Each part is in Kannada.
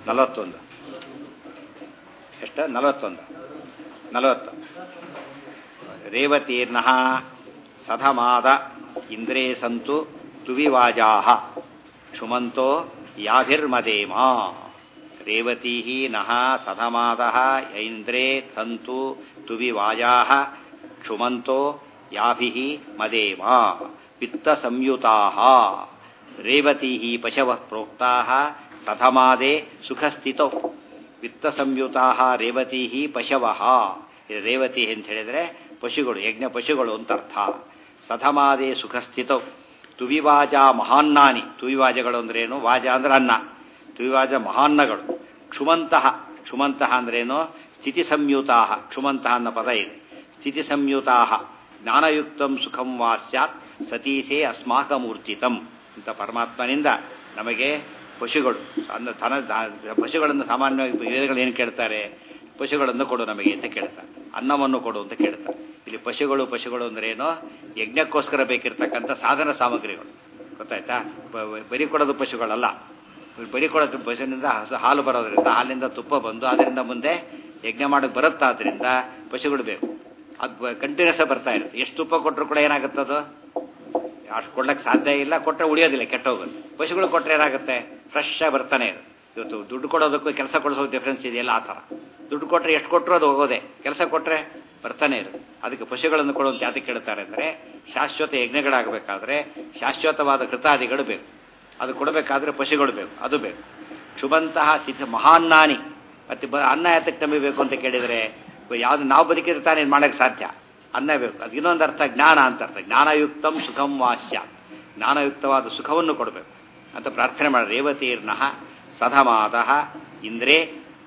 ನಲವತ್ತೊಂದು ಎಷ್ಟು ನಲವತ್ತೊಂದು ನಲವತ್ತು ರೇವತೀರ್ನಃ ಸಧಮಾದ ಇಂದ್ರೇ ಸಂತು ತುವಿವಾಜಾ ಕ್ಷುಮಂತೋ ಯಾಭಿರ್ಮದೇಮ ರೇವತೀ ನಃ ಸಧಮಾದ ಇಂದ್ರೇ ಸಂತು ತುವಿವಾಜಾ ಕ್ಷುಮಂತೋ ಯಾಭಿ ಮದೇಮ ಪಿತ್ತಸಂಯುತಾ ರೇವತೀ ಪಶವ ಪ್ರೋಕ್ತಾ ಸಧಮಾದೆ ಸುಖಸ್ಥಿತೌ ವಿತ್ತಸಂಯುತಾ ರೇವತೀ ಪಶವ ರೇವತಿ ಅಂತ ಹೇಳಿದರೆ ಪಶುಗಳು ಯಜ್ಞ ಪಶುಗಳು ಅಂತ ಅರ್ಥ ಸಧಮಾದೆ ಸುಖಸ್ಥಿತೌ ತುವಿವಾಜ ಮಹಾನ್ನಾನಿ ತುವಿವಾಜಗಳು ಅಂದ್ರೇನು ವಾಜ ಅಂದ್ರೆ ಅನ್ನ ತುವಿವಾಜ ಮಹಾನ್ನಗಳು ಕ್ಷುಮಂತಹ ಕ್ಷುಮಂತಹ ಅಂದ್ರೇನು ಸ್ಥಿತಿ ಸಂಯುತಾ ಕ್ಷುಮಂತಹ ಅನ್ನೋ ಪದ ಇದೆ ಸ್ಥಿತಿ ಸಂಯುತಾ ಜ್ಞಾನಯುಕ್ತಂ ಸುಖಂ ವಾ ಸ್ಯಾತ್ ಸತೀಸೇ ಅಸ್ಮಾಕಮೂರ್ಜಿತಂ ಅಂತ ಪರಮಾತ್ಮನಿಂದ ನಮಗೆ ಪಶುಗಳು ಅಂದ ತನ ಪಶುಗಳನ್ನು ಸಾಮಾನ್ಯವಾಗಿ ವೇದಗಳು ಏನು ಕೇಳ್ತಾರೆ ಪಶುಗಳನ್ನು ಕೊಡು ನಮಗೆ ಅಂತ ಕೇಳ್ತಾರೆ ಅನ್ನವನ್ನು ಕೊಡು ಅಂತ ಕೇಳ್ತಾರೆ ಇಲ್ಲಿ ಪಶುಗಳು ಪಶುಗಳು ಅಂದ್ರೆ ಏನೋ ಯಜ್ಞಕ್ಕೋಸ್ಕರ ಬೇಕಿರ್ತಕ್ಕಂಥ ಸಾಧನ ಸಾಮಗ್ರಿಗಳು ಗೊತ್ತಾಯ್ತಾ ಬರಿ ಕೊಡೋದು ಪಶುಗಳಲ್ಲ ಬರಿ ಕೊಡೋದು ಪಶುವಿನಿಂದ ಹಾಲು ಬರೋದ್ರಿಂದ ಹಾಲಿನಿಂದ ತುಪ್ಪ ಬಂದು ಅದರಿಂದ ಮುಂದೆ ಯಜ್ಞ ಮಾಡೋಕ್ಕೆ ಬರುತ್ತಾದ್ರಿಂದ ಪಶುಗಳು ಬೇಕು ಅದು ಕಂಟಿನ್ಯೂಸ್ ಬರ್ತಾ ಇರುತ್ತೆ ಎಷ್ಟು ತುಪ್ಪ ಕೊಟ್ಟರು ಕೂಡ ಏನಾಗುತ್ತದು ಅಷ್ಟು ಕೊಡ್ಲಿಕ್ಕೆ ಸಾಧ್ಯ ಇಲ್ಲ ಕೊಟ್ಟರೆ ಉಳಿಯೋದಿಲ್ಲ ಕೆಟ್ಟೋಗುತ್ತೆ ಪಶುಗಳು ಕೊಟ್ಟರೆ ಏನಾಗುತ್ತೆ ಫ್ರೆಶ್ ಆಗಿ ಬರ್ತಾನೆ ಇರುತ್ತೆ ಇವತ್ತು ದುಡ್ಡು ಕೊಡೋದಕ್ಕೂ ಕೆಲಸ ಕೊಡಿಸೋದು ಡಿಫ್ರೆನ್ಸ್ ಇದೆಯಲ್ಲ ಆ ಥರ ದುಡ್ಡು ಕೊಟ್ಟರೆ ಎಷ್ಟು ಕೊಟ್ಟರು ಅದು ಹೋಗೋದೆ ಕೆಲಸ ಕೊಟ್ಟರೆ ಬರ್ತಾನೆ ಇರುತ್ತೆ ಅದಕ್ಕೆ ಪಶುಗಳನ್ನು ಕೊಡುವಂತ ಯಾತಕ್ಕೆ ಕೇಳ್ತಾರೆ ಅಂದರೆ ಶಾಶ್ವತ ಯಜ್ಞಗಳಾಗಬೇಕಾದ್ರೆ ಶಾಶ್ವತವಾದ ಕೃತಾದಿಗಳು ಬೇಕು ಅದು ಕೊಡಬೇಕಾದ್ರೆ ಪಶುಗಳು ಬೇಕು ಅದು ಬೇಕು ಶುಭಂತಹ ಸ್ಥಿತಿ ಮಹಾನ್ನಾನಿ ಮತ್ತೆ ಬ ಅನ್ನ ಯಾತಕ್ಕೆ ನಂಬಬೇಕು ಅಂತ ಕೇಳಿದರೆ ಯಾವುದು ನಾವು ಬದುಕಿದ್ರೆ ತಾನೇ ಮಾಡೋಕ್ಕೆ ಸಾಧ್ಯ ಅನ್ನ ಬೇಕು ಅದು ಇನ್ನೊಂದು ಅರ್ಥ ಜ್ಞಾನ ಅಂತ ಅರ್ಥ ಜ್ಞಾನಯುಕ್ತಂ ಸುಖಂ ವಾಸ್ಯ ಜ್ಞಾನಯುಕ್ತವಾದ ಸುಖವನ್ನು ಕೊಡಬೇಕು ಅಂತ ಪ್ರಾರ್ಥನೆ ಮಾಡಿ ರೇವತೀರ್ನಃ ಸಧಮಾದ ಇಂದ್ರೇ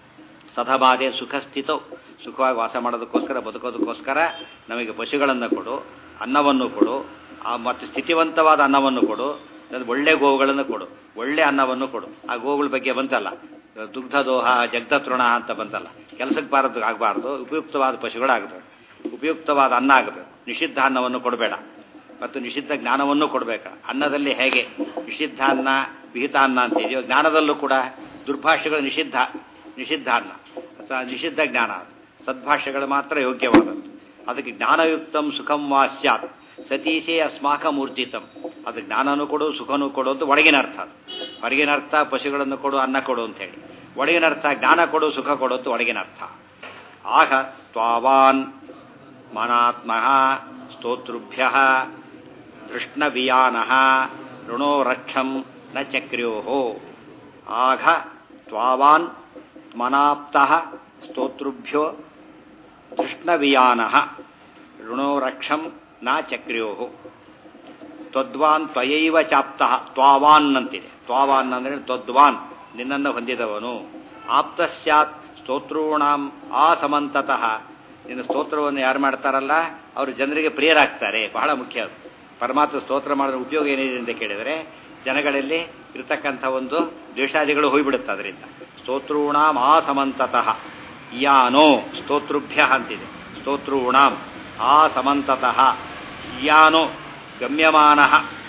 ಸಧಮಾದೆ ಸುಖ ಸ್ಥಿತವು ಸುಖವಾಗಿ ವಾಸ ಮಾಡೋದಕ್ಕೋಸ್ಕರ ಬದುಕೋದಕ್ಕೋಸ್ಕರ ನಮಗೆ ಪಶುಗಳನ್ನು ಕೊಡು ಅನ್ನವನ್ನು ಕೊಡು ಮತ್ತು ಸ್ಥಿತಿವಂತವಾದ ಅನ್ನವನ್ನು ಕೊಡು ಒಳ್ಳೆ ಗೋವುಗಳನ್ನು ಕೊಡು ಒಳ್ಳೆ ಅನ್ನವನ್ನು ಕೊಡು ಆ ಗೋವುಗಳ ಬಗ್ಗೆ ಬಂತಲ್ಲ ದುಗ್ಧದೋಹ ಜಗ್ಧತೃಣ ಅಂತ ಬಂತಲ್ಲ ಕೆಲಸಕ್ಕೆ ಬಾರದು ಆಗಬಾರ್ದು ಉಪಯುಕ್ತವಾದ ಪಶುಗಳಾಗಬೇಕು ಉಪಯುಕ್ತವಾದ ಅನ್ನ ಆಗಬೇಕು ನಿಷಿದ್ಧ ಅನ್ನವನ್ನು ಕೊಡಬೇಡ ಮತ್ತು ನಿಷಿದ್ಧ ಜ್ಞಾನವನ್ನು ಕೊಡಬೇಕು ಅನ್ನದಲ್ಲಿ ಹೇಗೆ ನಿಷಿದ್ಧ ಅನ್ನ ವಿಹಿತ ಅನ್ನ ಅಂತ ಇದೆಯೋ ಜ್ಞಾನದಲ್ಲೂ ಕೂಡ ದುರ್ಭಾಷೆಗಳು ನಿಷಿದ್ಧ ನಿಷಿದ್ಧ ಅನ್ನ ನಿಷಿದ್ಧ ಜ್ಞಾನ ಸದ್ಭಾಷೆಗಳು ಮಾತ್ರ ಯೋಗ್ಯವಾದದ್ದು ಅದಕ್ಕೆ ಜ್ಞಾನಯುಕ್ತಂ ಸುಖಂ ವಾಸ್ಯಾತ್ ಸತೀಶೇ ಅಸ್ಮಾಕ ಮೂರ್ಜಿತಂ ಅದು ಜ್ಞಾನನೂ ಕೊಡು ಸುಖನೂ ಕೊಡು ಅಂತ ಒಳಗಿನ ಅರ್ಥ ಅದು ಹೊರಗಿನ ಅರ್ಥ ಪಶುಗಳನ್ನು ಕೊಡು ಅನ್ನ ಕೊಡು ಅಂತ ಹೇಳಿ ಒಳಗಿನ ಅರ್ಥ ಜ್ಞಾನ ಕೊಡು ಸುಖ ಕೊಡು ಅಂತ ಒಳಗಿನ ಅರ್ಥ ಆಗ ತ್ವಾವಾನ್ ಮನಾತ್ಮ ಸ್ತೋತೃಭ್ಯ ಧೃಷ್ಣವಿಯಾನ ಋಣೋ ರಕ್ಷಂ ನ ಚಕ್ರ್ಯೋ ಆಘ ತ್ವಾವಾನ್ ಮನಾಪ್ತ ಸ್ತೋತೃಭ್ಯೋ ಧೃಷ್ಣವಿಯಾನ ಋಣೋ ರಕ್ಷಂ ನ ಚಕ್ರ್ಯೋ ತ್ವದ್ವಾನ್ ತ್ವಯೈವ ಚಾಪ್ತ ತ್ವಾವಾನ್ ಅಂತಿದೆ ತ್ವಾವಾನ್ ಅಂದರೆ ತ್ವದ್ವಾನ್ ನಿನ್ನನ್ನು ಹೊಂದಿದವನು ಆಪ್ತ ಸ್ಯಾತ್ ಸ್ತೋತ್ರೂಣಾಂ ಆಸಮಂತತಃ ನಿನ್ನ ಸ್ತೋತ್ರವನ್ನು ಯಾರು ಮಾಡ್ತಾರಲ್ಲ ಅವರು ಜನರಿಗೆ ಪ್ರಿಯರಾಗ್ತಾರೆ ಬಹಳ ಮುಖ್ಯ ಅದು ಪರಮಾತ್ಮ ಸ್ತೋತ್ರ ಮಾಡೋದ್ರ ಉಪಯೋಗ ಏನಿದೆ ಅಂತ ಕೇಳಿದರೆ ಜನಗಳಲ್ಲಿ ಇರತಕ್ಕಂಥ ಒಂದು ದ್ವೇಷಾದಿಗಳು ಹೋಗ್ಬಿಡುತ್ತೆ ಅದರಿಂದ ಸ್ತೋತ್ರೂಣಾಂ ಆಸಮಂತತಃ ಯಾನೋ ಸ್ತೋತೃಭ್ಯ ಅಂತಿದೆ ಸ್ತೋತ್ರೂಣಾಂ ಆಸಮಂತತಃ ಯಾನೋ ಗಮ್ಯಮಾನ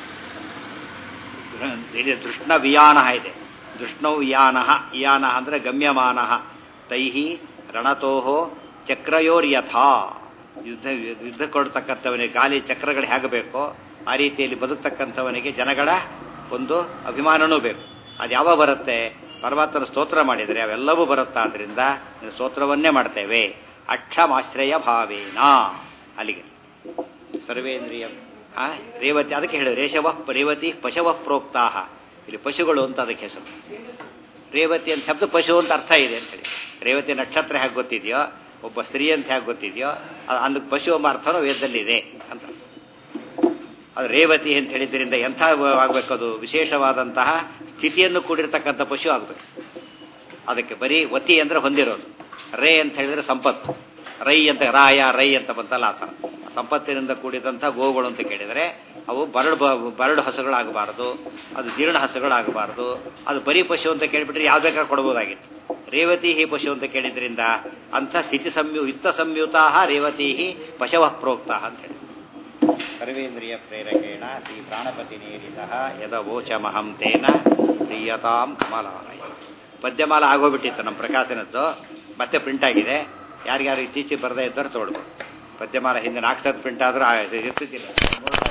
ಇದೆ ದೃಷ್ಣವಿಯಾನ ಇದೆ ದೃಷ್ಣೌ ಯಾನ ಯಾನ ಅಂದರೆ ಗಮ್ಯಮಾನ ತೈ ರಣತೋ ಚಕ್ರಯೋರ್ಯಥಾ ಯುದ್ಧ ಯುದ್ಧ ಕೊಡ್ತಕ್ಕಂಥವನಿಗೆ ಗಾಲಿ ಚಕ್ರಗಳು ಹೇಗೆ ಬೇಕೋ ಆ ರೀತಿಯಲ್ಲಿ ಬದುಕ್ತಕ್ಕಂಥವನಿಗೆ ಜನಗಳ ಒಂದು ಅಭಿಮಾನನೂ ಬೇಕು ಅದು ಯಾವಾಗ ಬರುತ್ತೆ ಪರಮಾತ್ಮನ ಸ್ತೋತ್ರ ಮಾಡಿದರೆ ಅವೆಲ್ಲವೂ ಬರುತ್ತಾ ಆದ್ದರಿಂದ ಸ್ತೋತ್ರವನ್ನೇ ಮಾಡ್ತೇವೆ ಅಕ್ಷಮಾಶ್ರಯ ಭಾವೇನ ಅಲ್ಲಿಗೆ ಸರ್ವೇಂದ್ರಿಯ ಆ ರೇವತಿ ಅದಕ್ಕೆ ಹೇಳಿ ರೇಷವ ರೇವತಿ ಪಶವ ಪ್ರೋಕ್ತಾ ಇಲ್ಲಿ ಪಶುಗಳು ಅಂತ ಅದಕ್ಕೆ ಹೆಸರು ರೇವತಿ ಅಂತ ಶಬ್ದ ಪಶು ಅಂತ ಅರ್ಥ ಇದೆ ಅಂತೇಳಿ ರೇವತಿ ನಕ್ಷತ್ರ ಹೇಗೆ ಗೊತ್ತಿದೆಯೋ ಒಬ್ಬ ಸ್ತ್ರೀ ಅಂತ ಹೇಗೆ ಗೊತ್ತಿದೆಯೋ ಅಂದ ಪಶು ಎಂಬ ಅರ್ಥನೂ ವೇದದಲ್ಲಿದೆ ಅಂತ ಅದು ರೇವತಿ ಅಂತ ಹೇಳಿದ್ರಿಂದ ಎಂಥ ಆಗಬೇಕು ಅದು ವಿಶೇಷವಾದಂತಹ ಸ್ಥಿತಿಯನ್ನು ಕೂಡಿರ್ತಕ್ಕಂಥ ಪಶು ಆಗಬೇಕು ಅದಕ್ಕೆ ಬರೀ ವತಿ ಅಂದರೆ ಹೊಂದಿರೋದು ರೇ ಅಂತ ಹೇಳಿದರೆ ಸಂಪತ್ತು ರೈ ಅಂತ ರಾಯ ರೈ ಅಂತ ಬಂತಲ್ಲ ಆ ಥರ ಸಂಪತ್ತಿನಿಂದ ಕೂಡಿದಂಥ ಗೋವುಗಳು ಅಂತ ಕೇಳಿದರೆ ಅವು ಬರಡು ಬರಡು ಹಸುಗಳಾಗಬಾರ್ದು ಅದು ಜೀರ್ಣ ಹಸುಗಳಾಗಬಾರ್ದು ಅದು ಬರೀ ಪಶು ಅಂತ ಕೇಳಿಬಿಟ್ರೆ ಯಾವ್ದು ಬೇಕಾದ್ರೆ ಕೊಡ್ಬೋದಾಗಿತ್ತು ರೇವತಿ ಹಿ ಪಶು ಅಂತ ಕೇಳಿದ್ರಿಂದ ಅಂಥ ಸ್ಥಿತಿ ಸಂಯು ಯುಕ್ತ ಸಂಯುತಾ ರೇವತಿ ಹಿ ಪಶವ ಪ್ರೋಕ್ತ ಅಂತ ಹೇಳಿ ಸರ್ವೇಂದ್ರಿಯ ಪ್ರೇರಕೇಣ ಶ್ರೀ ಪ್ರಾಣಪತಿ ನೀರಿತ ಯದವೋಚಮಹಂ ತೇನ ಪ್ರಿಯತಾಂ ಕಮಲಾಲಯ ಪದ್ಯಮಾಲ ಆಗೋಗ್ಬಿಟ್ಟಿತ್ತು ನಮ್ಮ ಪ್ರಕಾಶನದ್ದು ಮತ್ತೆ ಪ್ರಿಂಟ್ ಆಗಿದೆ ಯಾರಿಗಾರು ಇತ್ತೀಚೆಗೆ ಬರದೇ ಇದ್ದವ್ರು ತೊಗೊಳ್ಬೋದು ಪದ್ಯಮಾಲ ಹಿಂದೆ ನಾಲ್ಕು ಸಾವಿರ ಪ್ರಿಂಟ್ ಆದರೂ ಇರ್ತಿದ್ದಿಲ್ಲ ಮೂರು